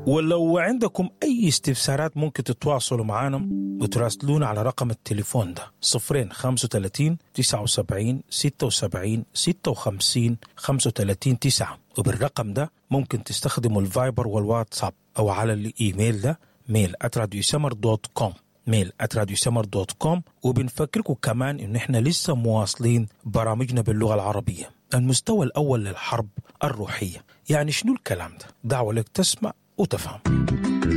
ولو عندكم أي استفسارات ممكن تتواصلوا معنا وتراسلونا على رقم التليفون ده صفرين خمسة وتلاتين تسعة وسبعين ستة وسبعين ستة وخمسين خمسة وتلاتين تسعة وبالرقم ده ممكن تستخدموا الفايبر والواتساب أو على الإيميل ده ميل @radiosummer دوت كوم ميل @radiosummer دوت كوم وبنفكركم كمان إن إحنا لسه مواصلين برامجنا باللغة العربية المستوى الأول للحرب الروحية يعني شنو الكلام ده دعوة لك تسمع وتفهم